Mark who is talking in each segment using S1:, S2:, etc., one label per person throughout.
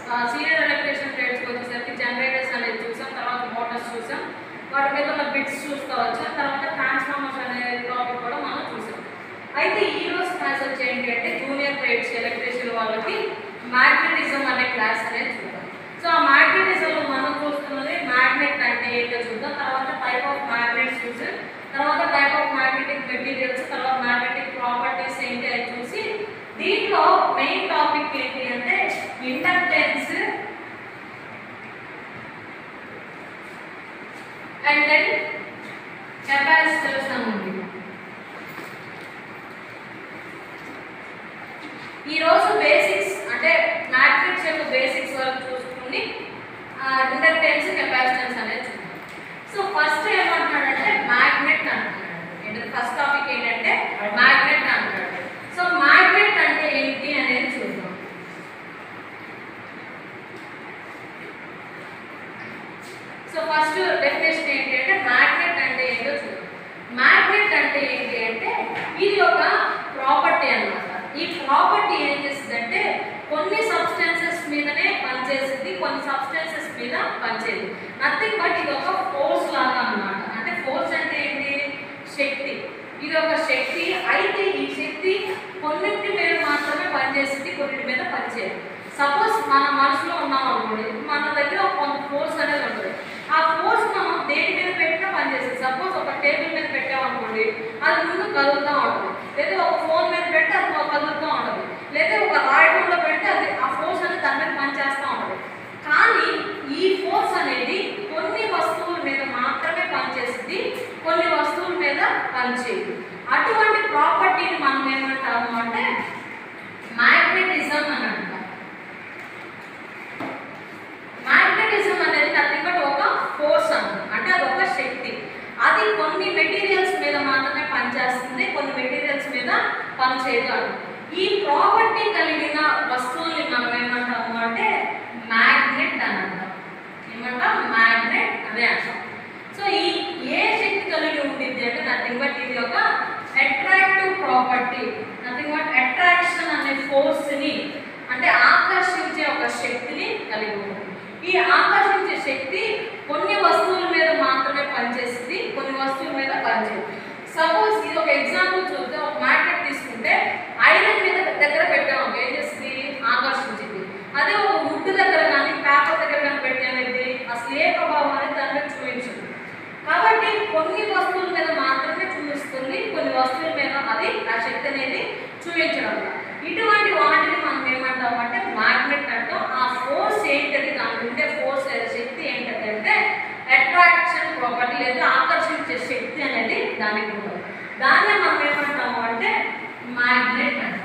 S1: Serial electrician ట్రేడ్స్కి వచ్చేసరికి generators అనేది చూసాం తర్వాత మోటార్స్ చూసాం వాటి మీద ఉన్న బిట్స్ చూస్తూ వచ్చాం తర్వాత ట్రాన్స్ఫార్మర్స్ అనే టాపిక్ కూడా మనం చూసాం అయితే ఈ రోజు క్లాస్ వచ్చి ఏంటి అంటే జూనియర్ ట్రేడ్స్ ఎలక్ట్రిషియన్ వాళ్ళకి మ్యాగ్నెటిజం అనే క్లాస్ అనేది చూద్దాం సో ఆ మ్యాగ్నెటిజంలో మనం చూస్తున్నది మ్యాగ్నెట్ అంటే ఏంటో చూద్దాం తర్వాత టైప్ ఆఫ్ మ్యాగ్నెట్స్ చూసి తర్వాత టైప్ ఆఫ్ మ్యాగ్నెటిక్ మెటీరియల్స్ తర్వాత మ్యాగ్నెటిక్ ప్రాపర్టీస్ ఏంటి అని చూసి దీంట్లో మెయిన్ టాపిక్ ఏంటి అంటే ఇండక్టెన్స్ అండ్ దెన్ కెపాసిటర్స్ అని ఉంది ఈ రోజు బేసిక్స్ అంటే మ్యాట్రిక్స్ యొక్క బేసిక్స్ వరకు చూసుకుని ఇండక్టెన్స్ కెపాసిటెన్స్ అనేది చూద్దాం సో ఫస్ట్ ఏమంటున్నాడంటే మ్యాగ్నెట్ అంటున్నాడు ఏంటంటే ఫస్ట్ టాపిక్ ఏంటంటే మ్యాగ్నెట్ అంటున్నాడు సో మ్యాగ్నెట్ అంటే ఏంటి అనేది చూద్దాం సో ఫస్ట్ డెఫినేషన్ ఏంటి అంటే మ్యాగ్నెట్ అంటే ఏంటో చూద్దాం మ్యాగ్నెట్ అంటే ఏంటి అంటే ఇది ఒక ప్రాపర్టీ అన్నమాట ఈ ప్రాపర్టీ ఏం చేస్తుందంటే కొన్ని సబ్స్టెన్సెస్ మీదనే పనిచేస్తుంది కొన్ని సబ్స్టెన్సెస్ మీద పనిచేయదు నథింగ్ బట్ ఇది ఒక ఫోర్స్ లాగా అన్నమాట అంటే ఫోర్స్ అంటే ఏంటి శక్తి ఇది ఒక శక్తి అయితే ఈ శక్తి కొన్నింటి మీద మాత్రమే పనిచేస్తుంది కొన్నింటి మీద పనిచేయదు సపోజ్ మన మనసులో ఉన్నాం అనుకోండి మన దగ్గర ఒక కొంత ఫోర్స్ అనేది ఉంటుంది ఆ ఫోర్స్ మనం దేని మీద పెట్టినా పనిచేస్తుంది సపోజ్ ఒక టేబుల్ మీద పెట్టామనుకోండి అది ముందు కదులుతూ ఉంటుంది లేదా ఒక ఫోన్ మీద పెడితే అది ఒక కదులుతూ ఉంటుంది లేదా ఒక రాయడంలో పెడితే అది ఆ ఫోర్స్ అనేది దాని మీద పనిచేస్తూ ఉంటుంది కానీ ఈ ఫోర్స్ అనేది కొన్ని వస్తువుల మీద మాత్రమే పనిచేస్తుంది కొన్ని వస్తువుల మీద పనిచేయదు అటువంటి ప్రాపర్టీని మనం ఏమంటాము అంటే మ్యాగ్నెటిజం అని అంటాం మ్యాగ్నెటిజం అనేది నథింగ్ బట్ ఒక ఫోర్స్ అన్నమాట అంటే అది ఒక శక్తి అది కొన్ని మెటీరియల్స్ మీద మాత్రమే పనిచేస్తుంది కొన్ని మెటీరియల్స్ మీద పనిచేయదు అని ఈ ప్రాపర్టీ కలిగిన వస్తువుల్ని మనం ఏమంటాము అంటే మ్యాగ్నెట్ అని అంటాం ఏమంటాం మ్యాగ్నెట్ అదే అంటాం సో ఈ ఏ శక్తి కలిగి ఉంటుంది అంటే నథింగ్ బట్ ఇది ఒక attractive property nothing but attraction అనే ఫోర్స్ని అంటే ఆకర్షించే ఒక శక్తిని కలిగి ఉంటుంది ఈ ఆకర్షించే శక్తి కొన్ని వస్తువుల మీద మాత్రమే పనిచేస్తుంది కొన్ని వస్తువుల మీద పనిచేయదు సపోజ్ ఇది ఒక ఎగ్జాంపుల్ చూస్తే ఒక మ్యాగ్నెట్ తీసుకుంటే ఐరన్ మీద దగ్గర పెట్టాము ఏం చేస్తుంది ఆకర్షించింది అదే ఒక వుడ్ దగ్గర కానీ పేపర్ దగ్గర కానీ పెట్టేది అసలు ఏ ప్రభావం అనేది దాని మీద చూపించదు కాబట్టి కొన్ని వస్తువుల మీద మాత్రమే చూపిస్తుంది కొన్ని వస్తువుల మీద అది ఆ శక్తి అనేది చూపించడం లేదు. ఇటువంటి వాటిని మనం ఏమంటామంటే మ్యాగ్నెట్ అంటాం ఆ ఫోర్స్ ఏంటది దాని ఉండే ఫోర్స్ లేదా శక్తి ఏంటది అంటే అట్రాక్షన్ ప్రాపర్టీ లేదా ఆకర్షించే శక్తి అనేది దానికి ఉంటుంది దాన్నే మనం ఏమంటాము అంటే మ్యాగ్నెట్ అంటాం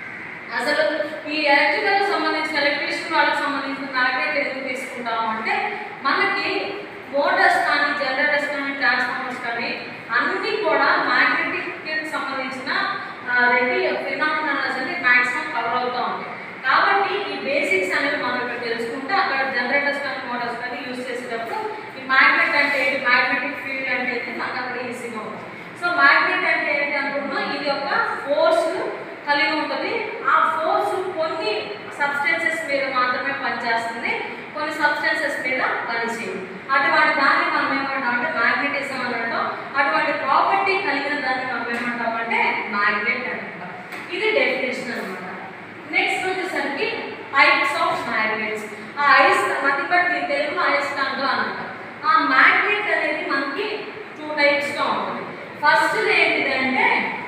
S1: అసలు ఈ ఎలక్ట్రికల్ సంబంధించిన ఎలక్ట్రిషియన్ వాళ్ళకి సంబంధించిన మ్యాగ్నెట్ ఎందుకు తీసుకుంటాము అంటే మనకి మోటార్స్ కానీ జనరేటర్స్ కానీ ట్రాన్స్ఫార్మర్స్ కానీ అన్నీ కూడా మ్యాగ్నెటిక్ సంబంధించిన రెడ్డి ఫినామినాస్ అనేది మ్యాక్సిమం కవర్ అవుతూ ఉంటాయి కాబట్టి ఈ బేసిక్స్ అనేవి మనం ఇక్కడ తెలుసుకుంటే అక్కడ జనరేటర్స్ కానీ మోటార్స్ కానీ యూజ్ చేసేటప్పుడు ఈ మ్యాగ్నెట్ అంటే ఏంటి మ్యాగ్నెటిక్ ఫీల్డ్ అంటే ఏంటి నాకు అక్కడ ఈజీగా ఉంటుంది సో మ్యాగ్నెట్ అంటే ఏంటి అనుకుంటున్నాం ఇది ఒక ఫోర్స్ కలిగి ఉంటుంది ఆ ఫోర్స్ కొన్ని సబ్స్టెన్సెస్ మీద మాత్రమే పనిచేస్తుంది కొన్ని సబ్స్టెన్సెస్ మీద పనిచేయదు అటువంటి దాన్ని మనం ఏమంటాం అంటే మ్యాగ్నెటిజం అని అంటాం అటువంటి ప్రాపర్టీ కలిగిన దాన్ని మనం ఏమంటాం అంటే మ్యాగ్నెట్ అంటాం ఇది డెఫినేషన్ అనమాట నెక్స్ట్ వచ్చేసరికి టైప్స్ ఆఫ్ మ్యాగ్నెట్స్ ఆ ఐస్ నథింగ్ బట్ దీని తెలుగులో అయస్కాంతం అని అంటాం ఆ మ్యాగ్నెట్ అనేది మనకి టూ టైప్స్గా ఉంటుంది ఫస్ట్ ఏంటిదంటే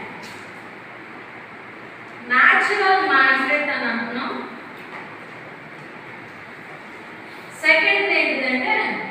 S1: న్యాచురల్ మ్యాగ్నెట్ అని అంటున్నాం సెకండ్ ఏంటిదంటే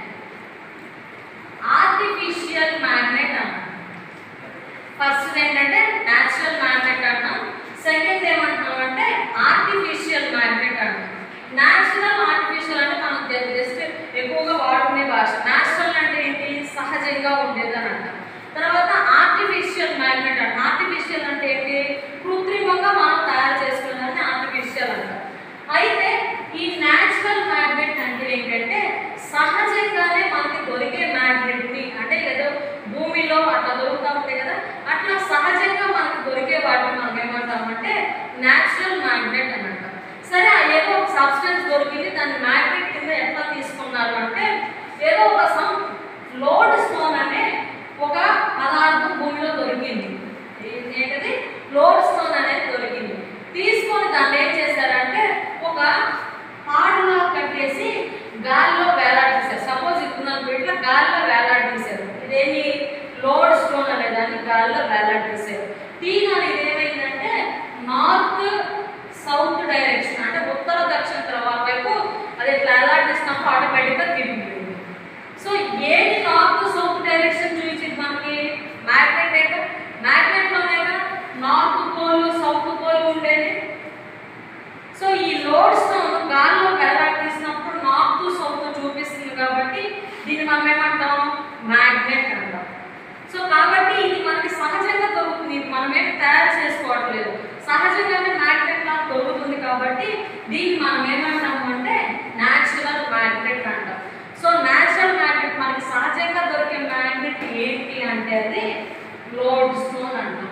S1: ఆర్టిఫిషియల్ మ్యాగ్నెట్ అన్నాం ఫస్ట్ ఏంటంటే న్యాచురల్ మ్యాగ్నెట్ అంటాం సెకండ్ ఏమంటాం అంటే ఆర్టిఫిషియల్ మ్యాగ్నెట్ అంటాం న్యాచురల్ ఆర్టిఫిషియల్ అంటే మనం జస్ట్ ఎక్కువగా వాడుకునే భాష న్యాచురల్ అంటే ఏంటి సహజంగా ఉండేది అని అంటాం తర్వాత ఆర్టిఫిషియల్ మ్యాగ్నెట్ అంట ఆర్టిఫిషియల్ అంటే ఏంటి కృత్రిమంగా మనం తయారు చేసుకున్నదాన్ని ఆర్టిఫిషియల్ అంటాం అయితే ఈ న్యాచురల్ మ్యాగ్నెట్ అంటే ఏంటంటే సహజంగానే మనకి దొరికే మ్యాగ్నెట్ని అంటే ఏదో భూమిలో అట్లా దొరుకుతూ ఉంటాయి కదా అట్లా సహజంగా మనకి దొరికే వాటిని మనం ఏమంటామంటే న్యాచురల్ మ్యాగ్నెట్ అని అంటాం సరే ఆ ఏదో ఒక సబ్స్టెన్స్ దొరికింది దాన్ని మ్యాగ్నెట్ కింద ఎట్లా తీసుకున్నారు అంటే ఏదో ఒక సమ్ లోడ్ స్టోన్ అనే ఒక పదార్థం భూమిలో దొరికింది ఏ- ఏంటది లోడ్ స్టోన్ అనేది దొరికింది తీసుకొని దాన్ని ఏం చేశారంటే ఒక తాడులో కట్టేసి గాలిలో వేలాడదీశారు సపోజ్ ఇప్పుడు నన్ను ఇట్లా గాలిలో వేలాడదీశారు ఇదేమి లోడ్ స్టోన్ అనే దాన్ని గాలిలో వేలాడదీశారు తీగాని ఇది ఏమైందంటే నార్త్ సౌత్ డైరెక్షన్ అంటే ఉత్తర దక్షిణ తర్వాత వైపు అది ఇట్లా వేలాడదీసినప్పుడు ఆటోమేటిక్గా తిరిగిపోయింది సో ఏది నార్త్ సౌత్ డైరెక్షన్ చూపించింది మనకి మ్యాగ్నెట్ ఏక మ్యాగ్నెట్ లోనేగా నార్త్ పోల్ సౌత్ పోల్ ఉండేది సో ఈ లోడ్ స్టోన్ గాల్లో వేలాడదీసినప్పుడు నార్త్ సౌత్ చూపిస్తుంది కాబట్టి దీన్ని మనం ఏమంటాం మ్యాగ్నెట్ అంటాం సో కాబట్టి ఇది మనకి సహజంగా దొరుకుతుంది ఇది మనం ఏం తయారు చేసుకోవట్లేదు సహజంగానే మ్యాగ్నెట్ లా దొరుకుతుంది కాబట్టి దీన్ని మనం ఏమంటాము అంటే న్యాచురల్ మ్యాగ్నెట్ అంటాం సో న్యాచురల్ మ్యాగ్నెట్ మనకి సహజంగా దొరికే మ్యాగ్నెట్ ఏంటి అంటే అది లోడ్ స్టోన్ అంటాం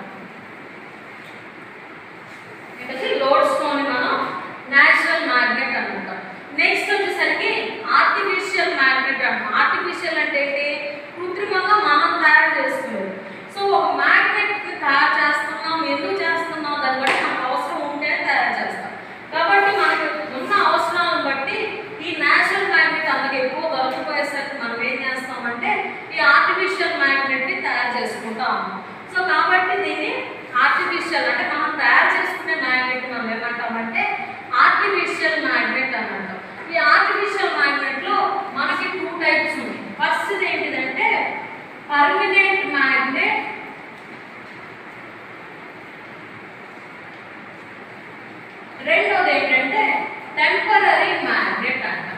S1: ఏంటది లోడ్ స్టోన్ మనం న్యాచురల్ మ్యాగ్నెట్ అనుకుంటాం నెక్స్ట్ వచ్చేసరికి ఆర్టిఫిషియల్ మ్యాగ్నెట్ అంటాం ఆర్టిఫిషియల్ అంటే ఏంటి కృత్రిమంగా మనం తయారు చేసుకునేది సో ఒక మ్యాగ్నెట్ తయారు చేస్తున్నాం ఎందుకు చేస్తున్నాం దాన్ని బట్టి మనకు అవసరం ఉంటే తయారు చేస్తాం కాబట్టి మనకి ఉన్న అవసరాలను బట్టి ఈ న్యాచురల్ మ్యాగ్నెట్ అంతకు ఎక్కువ దొరకపోయేసరికి మనం ఏం చేస్తామంటే ఈ ఆర్టిఫిషియల్ మ్యాగ్నెట్ ని తయారు చేసుకుంటాం సో కాబట్టి దీన్ని ఆర్టిఫిషియల్ అంటే మనం తయారు చేసుకునే మ్యాగ్నెట్ మనం ఏమంటామంటే ఆర్టిఫిషియల్ మ్యాగ్నెట్ అని అంటాం ఈ ఆర్టిఫిషియల్ మ్యాగ్నెట్ లో మనకి టూ టైప్స్ ఉన్నాయి ఫస్ట్ ఏంటిదంటే పర్మనెంట్ మ్యాగ్నెట్ రెండోది ఏంటంటే టెంపరీ మ్యాగ్నెట్ అంటాం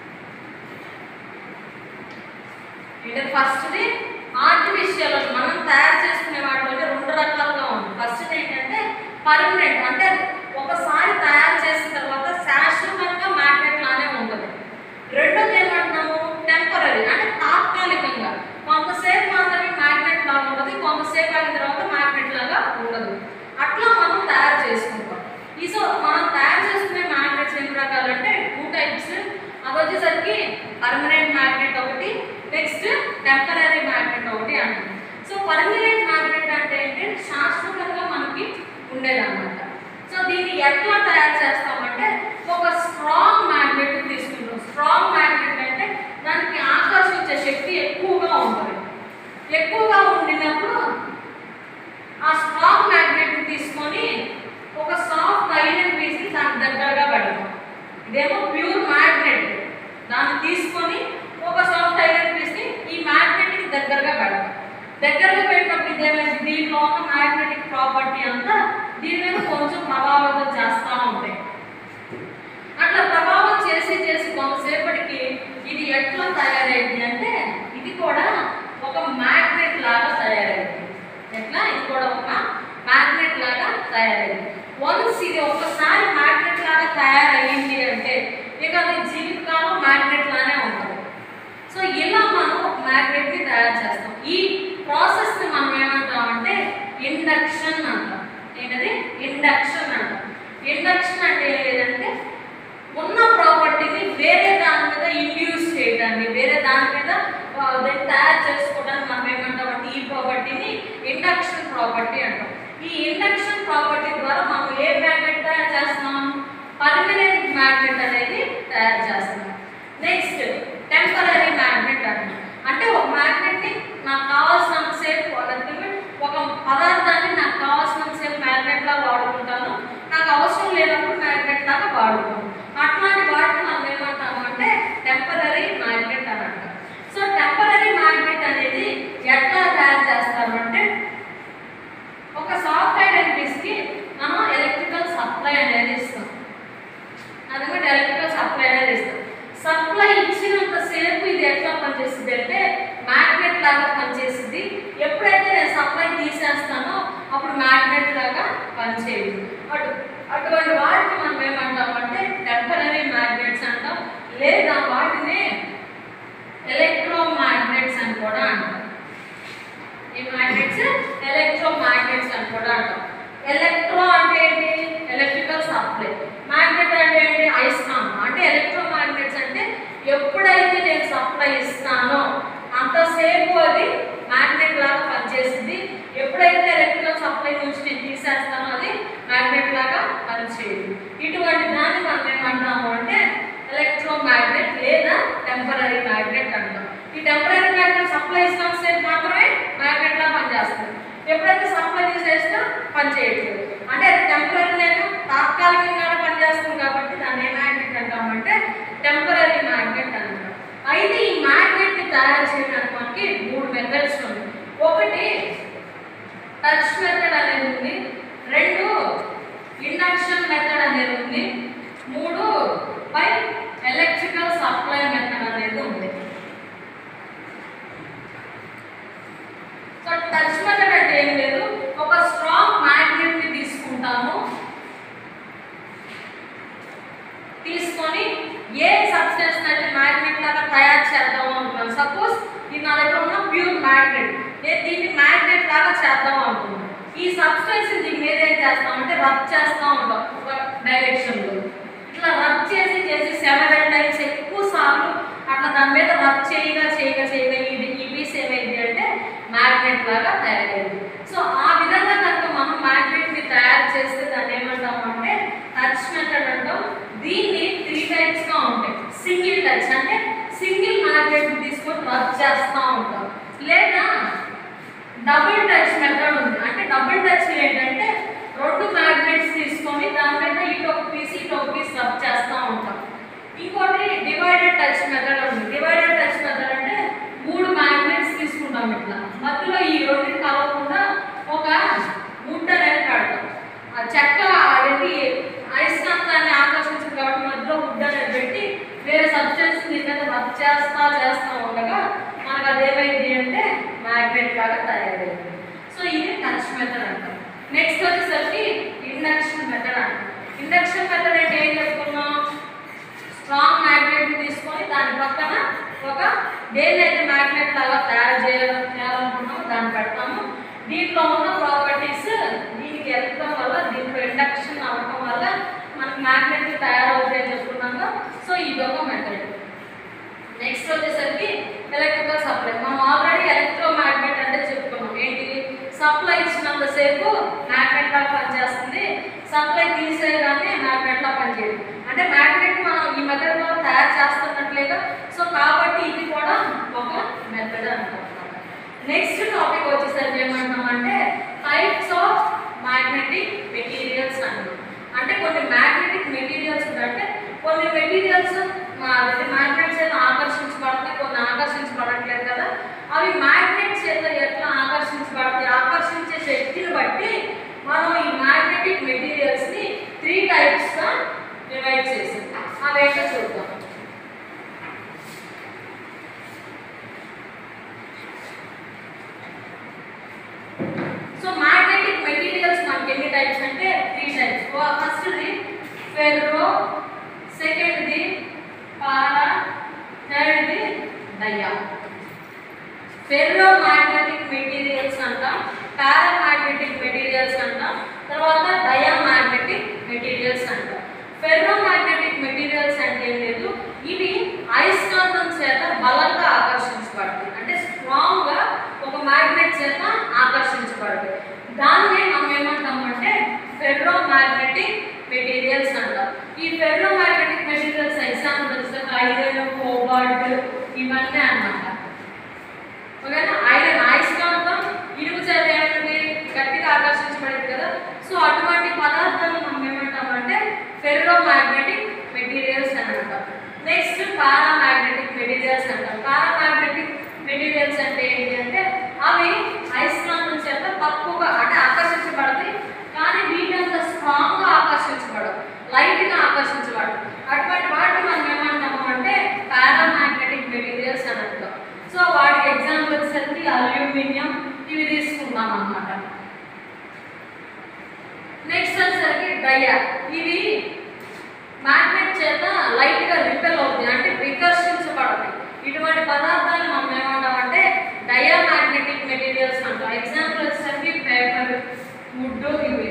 S1: అంటే ఫస్ట్ది ఆర్టిఫిషియల్ మనం తయారు చేసుకునే వాటిలో రెండు రకాలుగా ఉంది ఫస్ట్ ఏంటంటే పర్మనెంట్ అంటే ఒకసారి తయారు చేసిన తర్వాత శాశ్వతంగా మ్యాగ్నెట్ లానే ఉంటుంది రెండోది ఏమంటున్నాము టెంపరీ అంటే తాత్కాలికంగా కొంతసేపు మాత్రమే మ్యాగ్నెట్ లాగా ఉంటుంది కొంతసేపు అయిన తర్వాత మ్యాగ్నెట్ లాగా ఉండదు అట్లా మనం తయారు చేసుకుంటాం ఈ సో మనం తయారు చేసుకునే మ్యాగ్నెట్స్ ఎన్ని రకాలు అంటే టూ టైప్స్ అది వచ్చేసరికి పర్మనెంట్ మ్యాగ్నెట్ ఒకటి నెక్స్ట్ టెంపరీ మ్యాగ్నెట్ ఒకటి అంటాం సో పర్మనెంట్ మ్యాగ్నెట్ అంటే ఏంటంటే శాశ్వతంగా మనకి ఉండేదన్నమాట సో దీన్ని ఎట్లా తయారు చేస్తామంటే ఒక స్ట్రాంగ్ మ్యాగ్నెట్ తీసుకుంటాం స్ట్రాంగ్ మ్యాగ్నెట్ అంటే దానికి ఆకర్షించే శక్తి ఎక్కువగా ఉంటుంది ఎక్కువగా ఉండినప్పుడు ఆ స్ట్రాంగ్ మ్యాగ్నెట్ తీసుకొని ఒక సాఫ్ట్ ఐరన్ పీస్ దానికి దగ్గరగా పెడతాం ఇదేమో ప్యూర్ మ్యాగ్నెట్ దాన్ని తీసుకొని ఒక సాఫ్ట్ ఐరన్ పీస్ని ఈ మ్యాగ్నెట్కి దగ్గరగా పెడతాం దగ్గరగా పెట్టినప్పుడు ఇదేమైంది దీనిలో ఉన్న మ్యాగ్నెటిక్ ప్రాపర్టీ అంతా దీని మీద కొంచెం ప్రభావితం చేస్తూ ఉంటాయి అట్లా ప్రభావం చేసి చేసి కొంతసేపటికి ఇది ఎట్లా తయారైంది అంటే ఇది కూడా ఒక మ్యాగ్నెట్ లాగా తయారైంది ఎట్లా ఇది కూడా ఒక మ్యాగ్నెట్ లాగా తయారైంది వన్స్ ఇది ఒక్కసారి మ్యాగ్నెట్ లాగా తయారయ్యింది అంటే ఇక అది జీవితకాలం మ్యాగ్నెట్ లానే ఉంటుంది సో ఇలా మనం ఒక మ్యాగ్నెట్ ని తయారు చేస్తాం ఈ ప్రాసెస్ ని మనం ఏమంటామంటే ఇండక్షన్ అంటాం ఏంటది ఇండక్షన్ అంటాం ఇండక్షన్ అంటే ఏం లేదంటే ఉన్న ప్రాపర్టీని వేరే దాని మీద ఇండ్యూస్ చేయడాన్ని వేరే దాని మీద ఆ, దాన్ని తయారు చేసుకోవడానికి మనం ఏమంటామంటే ఈ ప్రాపర్టీని ఇండక్షన్ ప్రాపర్టీ అంటాం ఈ ఇండక్షన్ ప్రాపర్టీ ద్వారా మనం ఏ మ్యాగ్నెట్ తయారు చేస్తున్నాం పర్మనెంట్ మ్యాగ్నెట్ అనేది తయారు చేస్తున్నాం నెక్స్ట్ టెంపరీ మ్యాగ్నెట్ అంటాం అంటే ఒక మ్యాగ్నెట్ని నాకు కావాల్సినంత సేపు లేకపోతే ఒక పదార్థాన్ని నాకు కావాల్సినంత సేపు మ్యాగ్నెట్ లాగా వాడుకుంటాను నాకు అవసరం లేనప్పుడు మ్యాగ్నెట్ లాగా వాడుకోను అట్లాంటి వాటిని మనం ఏమంటాము అంటే టెంపరీ మ్యాగ్నెట్ అని అంటాం సో టెంపరీ మ్యాగ్నెట్ అనేది ఎట్లా తయారు చేస్తామంటే ఒక సాఫ్ట్ ఐరన్ పీస్కి మనం ఎలక్ట్రికల్ సప్లై అనేది ఇస్తాం అదొకటి ఎలక్ట్రికల్ సప్లై అనేది ఇస్తాం సప్లై ఇచ్చినంత సేపు ఇది ఎట్లా పనిచేస్తుంది అంటే మ్యాగ్నెట్ లాగా పనిచేస్తుంది ఎప్పుడైతే నేను సప్లై తీసేస్తానో అప్పుడు మ్యాగ్నెట్ లాగా పనిచేయదు అటు అటువంటి వాటిని మనం ఏమంటామంటే టెంపరీ మ్యాగ్నెట్స్ అంటాం లేదా వాటిని ఎలక్ట్రో మ్యాగ్నెట్స్ అని కూడా అంటాం ఈ మ్యాగ్నెట్స్ ఎలక్ట్రో మ్యాగ్నెట్స్ అని కూడా అంటాం ఎలక్ట్రో అంటే ఏంటి ఎలక్ట్రికల్ సప్లై మ్యాగ్నెట్ అంటే సప్లై ఇస్తానో అంతసేపు అది మ్యాగ్నెట్ లాగా పనిచేస్తుంది ఎప్పుడైతే ఎలక్ట్రికల్ సప్లై నుంచి నేను తీసేస్తానో అది మ్యాగ్నెట్ లాగా పనిచేయదు ఇటువంటి దాన్ని మనం ఏమంటాము అంటే ఎలక్ట్రోమాగ్నెట్ లేదా టెంపరీ మ్యాగ్నెట్ అంటాం ఈ టెంపరీ మ్యాగ్నెట్ సప్లై ఇచ్చినంతసేపు మాత్రమే మ్యాగ్నెట్ లా పనిచేస్తుంది ఎప్పుడైతే సప్లై తీసేసినా పనిచేయట్లేదు అంటే అది టెంపరీ లేక తాత్కాలికంగానే పనిచేస్తుంది కాబట్టి దాన్ని ఏ మ్యాగ్నెట్ అంటామంటే టెంపరీ మ్యాగ్నెట్ అంటాం అయితే ఈ మ్యాగ్నెట్ ని తయారు చేయడానికి మనకి మూడు మెథడ్స్ ఉన్నాయి ఒకటి టచ్ మెథడ్ అనేది ఉంది రెండు ఇండక్షన్ మెథడ్ అనేది ఉంది మూడు పై ఎలక్ట్రికల్ సప్లై మెథడ్ అనేది ఉంది సో టచ్ మెథడ్ అంటే ఏం లేదు ఒక స్ట్రాంగ్ మ్యాగ్నెట్ ని తీసుకుంటాము తీసుకొని ఏ సబ్స్టెన్స్ అయితే మ్యాగ్నెట్ లాగా తయారు చేద్దాం అనుకున్నాను సపోజ్ ఇది నా దగ్గర ఉన్న ప్యూర్ మ్యాగ్నెట్ నేను దీన్ని మ్యాగ్నెట్ లాగా చేద్దాం అనుకున్నాను ఈ సబ్స్టెన్స్ దీని మీద ఏం చేస్తాం అంటే రబ్ చేస్తూ ఉంటాం ఒక డైరెక్షన్లో ఇట్లా రబ్ చేసి చేసి సెవెన్ టైమ్స్ ఎక్కువ సార్లు అట్లా దాని మీద రబ్ చేయగా చేయగా చేయగా ఇది ఈ పీస్ ఏమైంది అంటే మ్యాగ్నెట్ లాగా తయారైంది సో ఆ విధంగా కనుక మనం మ్యాగ్నెట్ ని తయారు చేస్తే దాన్ని ఏమంటాం అంటే టచ్ మెథడ్ అంటాం దీన్ని త్రీ టైప్స్ గా ఉంటాయి సింగిల్ టచ్ అంటే సింగిల్ మ్యాగ్నెట్ ని తీసుకొని రబ్ చేస్తూ ఉంటాం లేదా డబుల్ టచ్ మెథడ్ ఉంది అంటే డబుల్ టచ్ ఏంటంటే రెండు మ్యాగ్నెట్స్ తీసుకొని దాని మీద ఇటు ఒక పీస్ ఇటు ఒక పీస్ రబ్ చేస్తూ ఉంటాం ఇంకోటి డివైడెడ్ టచ్ మెథడ్ ఉంది డివైడెడ్ టచ్ మెథడ్ అంటే మూడు మ్యాగ్నెట్స్ తీసుకుంటాం ఇట్లా మధ్యలో ఈ రెండింటి కలవకుండా ఒక వుడ్ అనేది పెడతాం ఆ చెక్క అనేది అయస్కాంతాన్ని ఆకర్షించింది కాబట్టి మధ్యలో వుడ్ అనేది పెట్టి వేరే సబ్స్టెన్స్ దీని మీద రబ్ చేస్తా చేస్తా ఉండగా మనకు అదేమైంది అంటే మ్యాగ్నెట్ లాగా తయారైంది సో ఇది టచ్ మెథడ్ అంటాం నెక్స్ట్ వచ్చేసరికి ఇండక్షన్ మెథడ్ అంటాం ఇండక్షన్ మెథడ్ అంటే ఏం చెప్పుకున్నాం స్ట్రాంగ్ మ్యాగ్నెట్ తీసుకొని దాని పక్కన ఒక దేన్నైతే మ్యాగ్నెట్ లాగా తయారు చేయాలి చేయాలనుకున్నామో దాన్ని పెడతాము దీంట్లో ఉన్న ప్రాపర్టీస్ దీనికి వెళ్ళడం వల్ల దీంట్లో ఇండక్షన్ అవ్వడం వల్ల మనకి మ్యాగ్నెట్ తయారవుతాయని చెప్పుకున్నాము సో ఇది ఒక మెథడ్ నెక్స్ట్ వచ్చేసరికి ఎలక్ట్రికల్ సప్లై మనం ఆల్రెడీ ఎలక్ట్రో మ్యాగ్నెట్ అంటే చెప్పుకున్నాం ఏంటి సప్లై ఇచ్చినంతసేపు మ్యాగ్నెట్ లా పనిచేస్తుంది సప్లై తీసేయగానే మ్యాగ్నెట్ లా పనిచేయదు అంటే మ్యాగ్నెట్ మనం ఈ మెథడ్ లో తయారు చేస్తున్నట్లేగా సో కాబట్టి ఇది కూడా ఒక మెథడ్ అంటాం నెక్స్ట్ టాపిక్ వచ్చేసరికి ఏమంటామంటే టైప్స్ ఆఫ్ మ్యాగ్నెటిక్ మెటీరియల్స్ అంటాం అంటే కొన్ని మ్యాగ్నెటిక్ మెటీరియల్స్ అంటే కొన్ని మెటీరియల్స్ మ్యాగ్నెట్ చేత ఆకర్షించబడతాయి కొన్ని ఆకర్షించబడట్లేదు కదా అవి మ్యాగ్నెట్ చేత ఎట్లా ఆకర్షించబడతాయి ఆకర్షించే శక్తిని బట్టి మనం ఈ మ్యాగ్నెటిక్ మెటీరియల్స్ ని త్రీ టైప్స్ గా డివైడ్ చేసాం అవేంటో చూద్దాం సో మ్యాగ్నెటిక్ మెటీరియల్స్ మనకి ఎన్ని టైప్స్ అంటే త్రీ టైప్స్ ఫస్ట్ది ఫెర్రో సెకండ్ది పారా థర్డ్ది డయా ఫెర్రో మ్యాగ్నెటిక్ మెటీరియల్స్ అంటాం పారామాగ్నెటిక్ మెటీరియల్స్ అంటాం తర్వాత డయామాగ్నెటిక్ మెటీరియల్స్ అంటాం ఫెర్రో మ్యాగ్నెటిక్ మెటీరియల్స్ అంటే ఏం లేదు ఇవి అయస్కాంతం చేత బలంగా ఆకర్షించబడతాయి అంటే స్ట్రాంగ్ గా ఒక మ్యాగ్నెట్ చేత ఆకర్షించబడతాయి దాన్నే మనం ఏమంటామంటే ఫెర్రో మ్యాగ్నెటిక్ మెటీరియల్స్ అంటాం ఈ ఫెర్రో మ్యాగ్నెటిక్ మెటీరియల్స్ ఎగ్జాంపుల్ వచ్చేసి ఐరన్ కోబాల్ట్ ఇవన్నీ అన్నమాట ఓకేనా ఐరన్ అయస్కాంతం ఇనుము చేత ఏమైంది గట్టిగా ఆకర్షించబడింది కదా సో అటువంటి పదార్థాలు మనం ఏమంటామంటే ఫెర్రో మ్యాగ్నెటిక్ మెటీరియల్స్ అని అంటాం నెక్స్ట్ పారామాగ్నెటిక్ మెటీరియల్స్ అంటాం పారామాగ్నెటిక్ మెటీరియల్స్ అంటే ఏంటి అంటే అవి అయస్కాంతం చేత తక్కువగా అంటే ఆకర్షించబడతాయి కానీ వీటంత స్ట్రాంగ్ గా ఆకర్షించబడవు లైట్ గా ఆకర్షించబడవు అటువంటి వాటిని మనం ఏమంటాము అంటే పారామాగ్నెటిక్ మెటీరియల్స్ అని అంటాం సో వాటికి ఎగ్జాంపుల్ వచ్చేసరికి అల్యూమినియం ఇవి తీసుకుందాం అన్నమాట నెక్స్ట్ వచ్చేసరికి డయా ఇవి మ్యాగ్నెట్ చేత లైట్ గా రిపెల్ అవుతాయి అంటే వికర్షించబడతాయి ఇటువంటి పదార్థాలు మనం ఏమంటామంటే డయామాగ్నెటిక్ మెటీరియల్స్ అంటాం ఎగ్జాంపుల్ వచ్చేసరికి పేపర్ వుడ్ ఇవి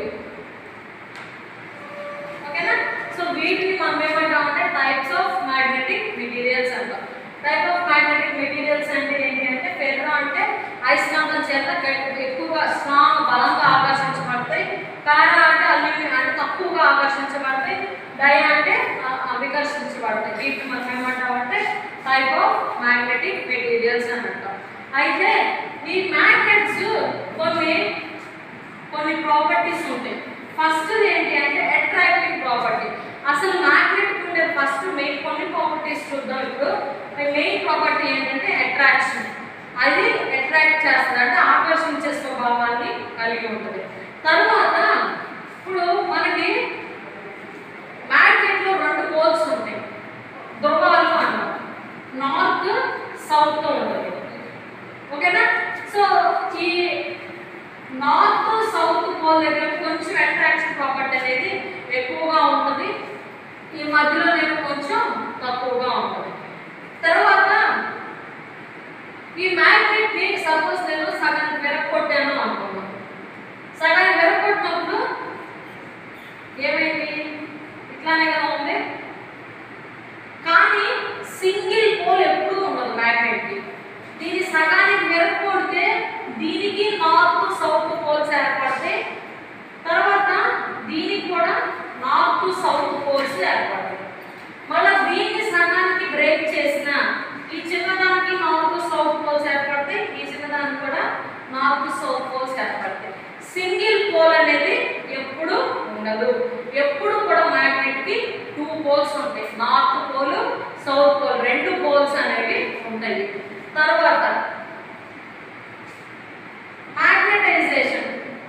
S1: ఓకేనా సో వీటిని మనం ఏమంటామంటే టైప్స్ ఆఫ్ మ్యాగ్నెటిక్ మెటీరియల్స్ అంటాం టైప్ ఆఫ్ మ్యాగ్నెటిక్ మెటీరియల్స్ అంటే ఏంటి అంటే ఫెర్రో అంటే అయస్కాంతం చేత గ- ఎక్కువగా స్ట్రాంగ్ బలంగా ఆకర్షించబడతాయి పారా అంటే అల్యూమినియం అంటే తక్కువగా ఆకర్షించబడతాయి డై అంటే ఆ- ఆ వికర్షించబడతాయి వీటిని మనం ఏమంటామంటే టైప్ ఆఫ్ మ్యాగ్నెటిక్ మెటీరియల్స్ అని అంటాం అయితే ఈ మ్యాగ్నెట్స్ కొన్ని కొన్ని ప్రాపర్టీస్ ఉంటాయి ఫస్ట్ ఏంటి అంటే అట్రాక్టివ్ ప్రాపర్టీ అసలు మ్యాగ్నెట్ ఉండే ఫస్ట్ మెయిన్ కొన్ని ప్రాపర్టీస్ చూద్దాం ఇప్పుడు మెయిన్ ప్రాపర్టీ ఏంటంటే అట్రాక్షన్ అది అట్రాక్ట్ చేస్తుంది అంటే ఆకర్షించే స్వభావాన్ని కలిగి ఉంటుంది తర్వాత ఇప్పుడు మనకి మ్యాగ్నెట్లో రెండు పోల్స్ ఉంటాయి ధ్రువాలు అన్నాం నార్త్ సౌత్ ఉంటుంది ఓకేనా సో ఈ నార్త్ సౌత్ పోల్ దగ్గర కొంచెం అట్రాక్షన్ ప్రాపర్టీ అనేది ఎక్కువగా ఉంటుంది ఈ మధ్యలో నేను కొంచెం తక్కువగా ఉంటుంది తర్వాత ఈ మ్యాగ్నెట్ ని సపోజ్ నేను సగం విరగొట్టాను అనుకున్నాను సగం విరగొట్టినప్పుడు ఏమైంది ఇట్లానే కదా ఉంది కానీ సింగిల్ పోల్ ఎప్పుడూ ఉండదు మ్యాగ్నెట్ కి దీని సగానికి విరగొడితే దీనికి నార్త్ సౌత్ పోల్స్ ఏర్పడతాయి తర్వాత దీనికి కూడా నార్త్ సౌత్ పోల్స్ ఏర్పడతాయి మళ్ళీ దీన్ని సగానికి బ్రేక్ చేసిన ఈ చిన్నదానికి నార్త్ సౌత్ పోల్స్ ఏర్పడతాయి ఈ చిన్నదానికి కూడా నార్త్ సౌత్ పోల్స్ ఏర్పడతాయి సింగిల్ పోల్ అనేది ఎప్పుడు ఉండదు ఎప్పుడు కూడా మ్యాగ్నెట్ కి టూ పోల్స్ ఉంటాయి నార్త్ పోల్ సౌత్ పోల్ రెండు పోల్స్ అనేవి ఉంటాయి తర్వాత మ్యాగ్నటైజేషన్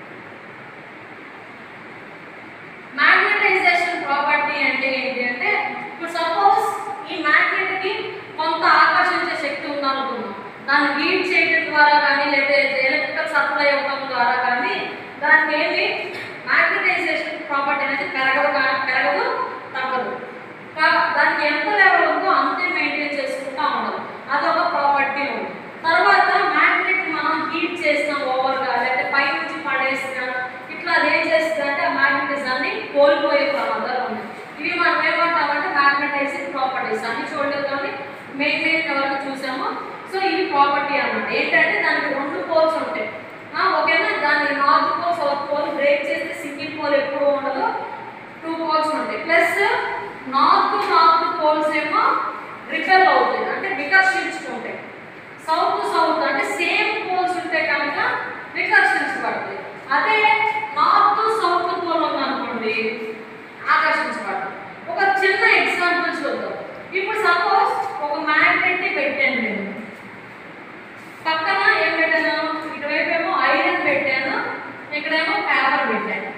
S1: మ్యాగ్నటైజేషన్ ప్రాపర్టీ అంటే ఏంటి అంటే ఇప్పుడు సపోజ్ ఈ మ్యాగ్నెట్ కి కొంత ఆకర్షించే శక్తి ఉందనుకుందాం దాన్ని హీట్ చేయడం ద్వారా కానీ లేదా ఎలక్ట్రికల్ సప్లై ఇవ్వడం ద్వారా కానీ దానికి ఏమి మ్యాగ్నటైజేషన్ ప్రాపర్టీ అనేది పెరగదు కా- పెరగదు తగ్గదు కా- దానికి ఎంత లెవెల్ ఉందో అంతే మెయింటైన్ చేసుకుంటా ఉండదు అదొక ప్రాపర్టీ ఉంది తర్వాత మ్యాగ్నెట్ మనం హీట్ చేసిన ఓవర్గా లేకపోతే పై నుంచి పడేసిన ఇట్లా అది ఏం చేస్తుంది అంటే ఆ మ్యాగ్నెటిజాన్ని కోల్పోయే ప్రమాదాలు ఉన్నాయి ఇవి మనం ఏమంటామంటే మ్యాగ్నటైజింగ్ ప్రాపర్టీస్ అన్ని చూడలేదు కానీ మెయిన్ మెయిన్ వరకు చూసాము సో ఇది ప్రాపర్టీ అన్నమాట ఏంటంటే దానికి రెండు పోల్స్ ఉంటాయి ఆ, ఓకేనా దాన్ని north pole south pole break చేస్తే సింగిల్ పోల్ ఎప్పుడు ఉండదు టూ పోల్స్ ఉంటాయి ప్లస్ నార్త్ నార్త్ పోల్స్ ఏమో రిపెల్ అవుతాయి అంటే వికర్షించుకుంటాయి సౌత్ సౌత్ అంటే సేమ్ పోల్స్ ఉంటే కనుక వికర్షించబడతాయి అదే నార్త్ సౌత్ పోల్ ఉందనుకోండి ఆకర్షించబడతాయి ఒక చిన్న ఎగ్జాంపుల్ చూద్దాం ఇప్పుడు సపోజ్ ఒక మ్యాగ్నెట్ ని పెట్టాను నేను పక్కన ఏం పెట్టాను ఇటువైపు ఏమో ఐరన్ పెట్టాను ఇక్కడేమో పేపర్ పెట్టాను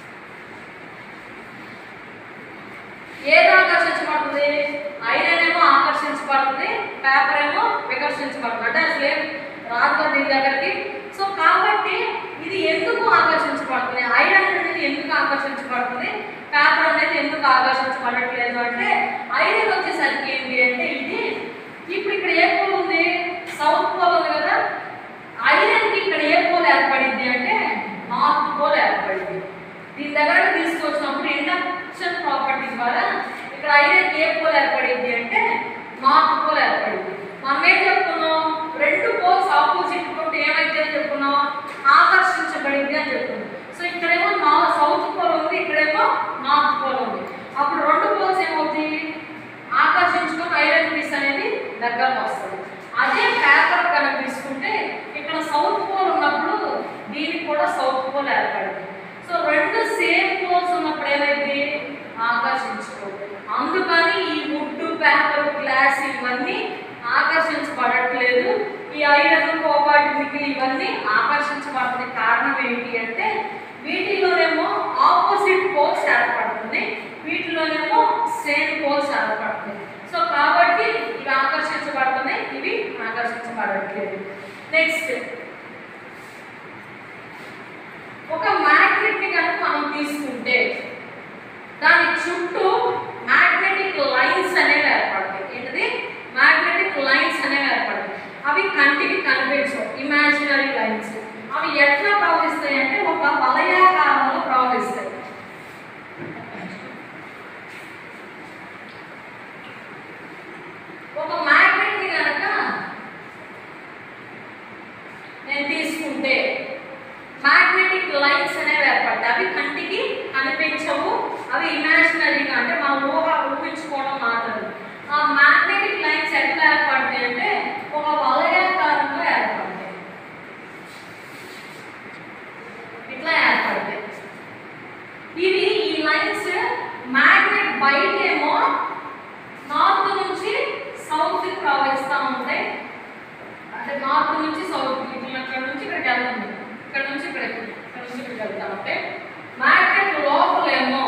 S1: ఏది ఆకర్షించబడుతుంది ఐరన్ ఏమో ఆకర్షించబడుతుంది పేపర్ ఏమో వికర్షించబడుతుంది అంటే అసలు ఏం రాదు కదా దీని దగ్గరికి సో కాబట్టి ఇది ఎందుకు ఆకర్షించబడుతుంది ఐరన్ అనేది ఎందుకు ఆకర్షించబడుతుంది పేపర్ అనేది ఎందుకు ఆకర్షించబడట్లేదు అంటే ఐరన్ వచ్చేసరికి ఏంటి అంటే ఇది ఇప్పుడు ఇక్కడ ఏ పోల్ ఉంది సౌత్ పోల్ ఉంది కదా ఐరన్ కి ఇక్కడ ఏ పోల్ ఏర్పడింది అంటే నార్త్ పోల్ ఏర్పడింది దీని దగ్గర తీసుకొచ్చినప్పుడు ఇండక్షన్ ప్రాపర్టీ ద్వారా ఇక్కడ ఐరన్ ఏ పోల్ ఏర్పడింది అంటే నార్త్ పోల్ ఏర్పడింది మనం ఏం చెప్పుకున్నాం రెండు పోల్స్ ఆపోజిట్ ఉంటే ఏమైతే అని చెప్పుకున్నాం ఆకర్షించబడింది అని చెప్పుకున్నాం సో ఇక్కడేమో నా సౌత్ పోల్ ఉంది ఇక్కడేమో నార్త్ పోల్ ఉంది అప్పుడు రెండు పోల్స్ ఏమవుతాయి ఆకర్షించుకొని ఐరన్ పీస్ అనేది దగ్గరకు వస్తుంది అదే పేపర్ కనుక తీసుకుంటే ఇక్కడ సౌత్ పోల్ ఉన్నప్పుడు దీనికి కూడా సౌత్ పోల్ ఏర్పడింది సో రెండు సేమ్ పోల్స్ ఉన్నప్పుడు ఏమైంది ఆకర్షించుకోదు అందుకని ఈ వుడ్ పేపర్ గ్లాస్ ఇవన్నీ ఆకర్షించబడట్లేదు ఈ ఐరన్ కోబాల్ట్ నికిల్ ఇవన్నీ ఆకర్షించబడుతుంది కారణం ఏంటి అంటే వీటిలోనేమో ఆపోజిట్ పోల్స్ ఏర్పడుతుంది వీటిలోనేమో సేమ్ పోల్స్ ఏర్పడుతుంది సో కాబట్టి ఇవి ఆకర్షించబడుతున్నాయి ఇవి ఆకర్షించబడట్లేదు నెక్స్ట్ ఒక మ్యాగ్నెట్ ని కనుక మనం తీసుకుంటే దాని చుట్టూ మ్యాగ్నెటిక్ లైన్స్ అనేవి ఏర్పడతాయి ఏంటిది మ్యాగ్నెటిక్ లైన్స్ అనేవి ఏర్పడతాయి అవి కంటికి కనిపించవు ఇమాజినరీ లైన్స్ అవి ఎట్లా ప్రవహిస్తాయి అంటే ఒక వలయాకారంలో ప్రవహిస్తాయి ఒక మ్యాగ్నెట్ ని ఏమో నార్త్ నుంచి సౌత్ కి ప్రవహిస్తూ ఉంటాయి అంటే నార్త్ నుంచి సౌత్ కి ఇట్లా ఇక్కడ నుంచి ఇక్కడికి వెళ్తుంది ఇక్కడ నుంచి ఇక్కడికి ఇక్కడ నుంచి ఇక్కడికి వెళ్తా ఉంటాయి మ్యాగ్నెట్ లోపలేమో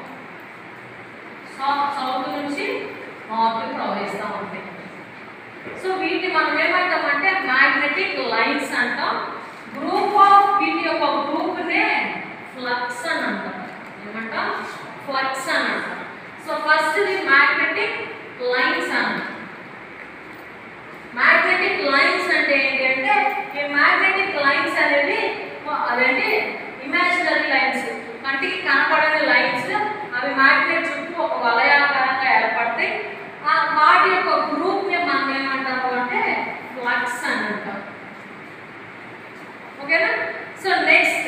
S1: సౌత్ సౌత్ నుంచి నార్త్ కి ప్రవహిస్తూ ఉంటాయి సో వీటిని మనం ఏమంటామంటే మ్యాగ్నెటిక్ లైన్స్ అంటాం గ్రూప్ ఆఫ్ వీటి యొక్క గ్రూప్నే ఫ్లక్స్ అని అంటాం ఏమంటాం ఫ్లక్స్ అని అంటాం సో ఫస్ట్ ఇది మ్యాగ్నెటిక్ లైన్స్ అంటాం మ్యాగ్నెటిక్ లైన్స్ అంటే ఏంటి అంటే ఈ మ్యాగ్నెటిక్ లైన్స్ అనేది అదేంటి ఇమాజినరీ లైన్స్ కంటికి కనపడని లైన్స్ అవి మ్యాగ్నెట్ చుట్టూ ఒక వలయాకారంగా ఏర్పడతాయి ఆ వాటి యొక్క గ్రూప్ ని మనం ఏమంటాము అంటే ఫ్లక్స్ అని అంటాం ఓకేనా సో నెక్స్ట్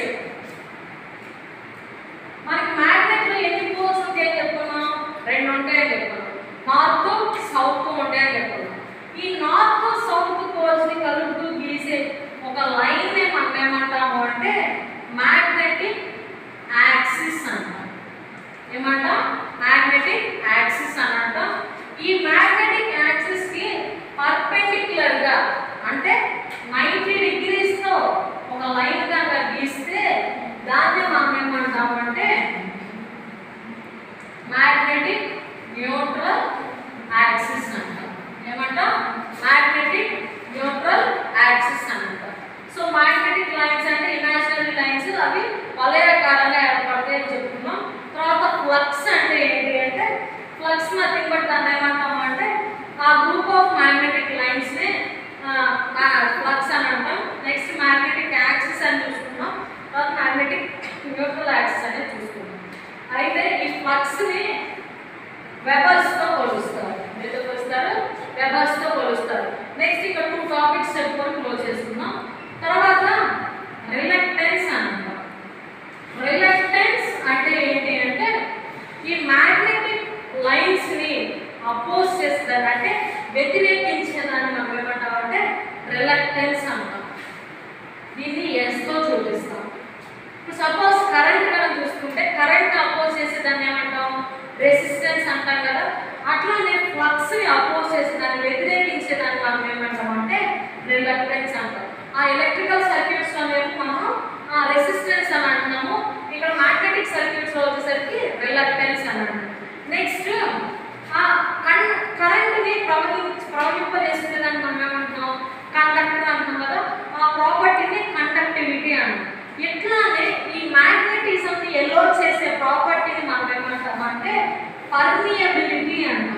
S1: మనకి మ్యాగ్నెట్లో ఎన్ని పోల్స్ ఉంటాయని చెప్పుకున్నాం రెండు ఉంటాయని చెప్పుకున్నాం నార్త్ సౌత్ ఉంటాయని చెప్పుకున్నాం ఈ నార్త్ సౌత్ పోల్స్ ని కలుపుతూ గీసే ఒక లైన్ నే మనం ఏమంటాము అంటే మ్యాగ్నెటిక్ యాక్సిస్ అంటాం ఏమంటాం మ్యాగ్నెటిక్ యాక్సిస్ అని అంటాం ఈ మ్యాగ్నెటిక్ యాక్సిస్ కి పర్పెండిక్యులర్ గా అంటే నైంటీ డిగ్రీస్ తో ఒక లైన్ కనుక గీస్తే దాన్ని మనం ఏమంటాము అంటే మ్యాగ్నెటిక్ న్యూట్రల్ యాక్సిస్ అంటాం ఏమంటాం మ్యాగ్నెటిక్ న్యూట్రల్ యాక్సిస్ అని అంటాం సో మ్యాగ్నెటిక్ లైన్స్ అంటే ఇమాజినరీ లైన్స్ అవి వలయాకారంగా ఏర్పడతాయి అని చెప్పుకున్నాం తర్వాత ఫ్లక్స్ అంటే ఏంటి అంటే ఫ్లక్స్ నథింగ్ బట్ దాన్ని ఏమంటాం అంటే ఆ గ్రూప్ ఆఫ్ మ్యాగ్నెటిక్ లైన్స్ ని ఫ్లక్స్ అని అంటాం నెక్స్ట్ మ్యాగ్నెటిక్ యాక్సిస్ అని చూసుకున్నాం తర్వాత మ్యాగ్నెటిక్ న్యూట్రల్ యాక్సిస్ అనేది చూసుకున్నాం అయితే ఈ ఫ్లక్స్ ని వెబర్స్ తో కొలుస్తారు ఏదో కొలుస్తారు వెబర్స్ తో కొలుస్తారు నెక్స్ట్ ఇక్కడ టూ టాపిక్స్ చెప్పుకొని క్లోజ్ చేసుకున్నాం తర్వాత రిలక్టెన్స్ అంటాం రిలక్టెన్స్ అంటే ఏంటి అంటే ఈ మ్యాగ్నెటిక్ లైన్స్ ని అపోజ్ చేస్తారు అంటే వ్యతిరేకించేదాన్ని మనం ఏమంటాం అంటే రిలక్టెన్స్ అంటాం దీన్ని ఎస్ తో చూపిస్తాం ఇప్పుడు సపోజ్ కరెంట్ మనం చూసుకుంటే కరెంట్ అపోజ్ చేసేదాన్ని ఏమంటాం రెసిస్టెన్స్ అంటాం కదా అట్లానే ఫ్లక్స్ ని అపోజ్ చేసేదాన్ని వ్యతిరేకించేదాన్ని మనం ఏమంటాం అంటే రిలక్టెన్స్ అంటాం ఆ ఎలక్ట్రికల్ సర్క్యూట్స్ అనేవి మనం ఆ రెసిస్టెన్స్ అని అంటున్నాము ఇక్కడ మ్యాగ్నెటిక్ సర్క్యూట్స్ లో వచ్చేసరికి రిలక్టెన్స్ అని అంటాం నెక్స్ట్ ఆ కన్ కరెంట్ ని ప్రవహి ప్రవహింపజేసేదాన్ని మనం ఏమంటున్నాం కండక్టర్ అంటున్నాం కదా ఆ ప్రాపర్టీని కండక్టివిటీ అంటాం ఇట్లానే ఈ మ్యాగ్నెటిజం ని ఎల్లో చేసే ప్రాపర్టీని మనం ఏమంటాం అంటే పర్మియబిలిటీ అంటాం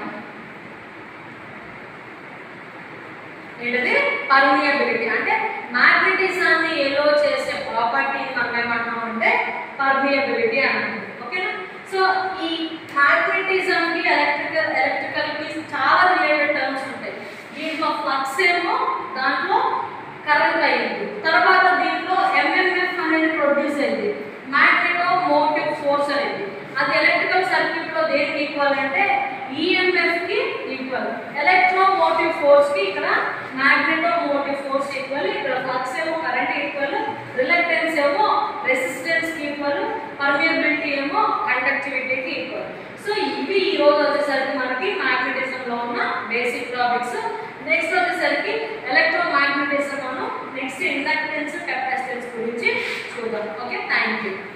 S1: ఏంటది పర్మియబిలిటీ అంటే మ్యాగ్నెటిజాన్ని ఎల్లో చేసే ప్రాపర్టీని మనం ఏమంటాం అంటే పర్మియబిలిటీ అంటాం ఓకేనా సో ఈ మ్యాగ్నెటిజం కి ఎలక్ట్రికల్ ఎలక్ట్రికల్ కి చాలా రిలేటెడ్ టర్మ్స్ ఉంటాయి దీంట్లో ఫ్లక్స్ ఏమో దాంట్లో కరెంట్ అయ్యింది తర్వాత దీంట్లో ఎంఎంఎఫ్ అనేది ప్రొడ్యూస్ అయింది మ్యాగ్నెటో మోటివ్ ఫోర్స్ అనేది అది ఎలక్ట్రికల్ సర్క్యూట్ లో దేనికి ఈక్వల్ అంటే ఈఎంఎఫ్ కి ఈక్వల్ ఎలక్ట్రో మోటివ్ ఫోర్స్ కి ఇక్కడ మ్యాగ్నెటో మోటివ్ ఫోర్స్ ఈక్వల్ ఇక్కడ ఫ్లక్స్ ఏమో కరెంట్ ఈక్వల్ రిలక్టెన్స్ ఏమో రెసిస్టెన్స్ కి ఈక్వల్ పర్మియబిలిటీ ఏమో కండక్టివిటీకి ఈక్వల్ సో ఇవి ఈ రోజు వచ్చేసరికి మనకి మ్యాగ్నెటిజం లో ఉన్న బేసిక్ టాపిక్స్ నెక్స్ట్ వచ్చేసరికి electro magnetism next inductance capacitance గురించి చూద్దాం ఓకే థ్యాంక్ యూ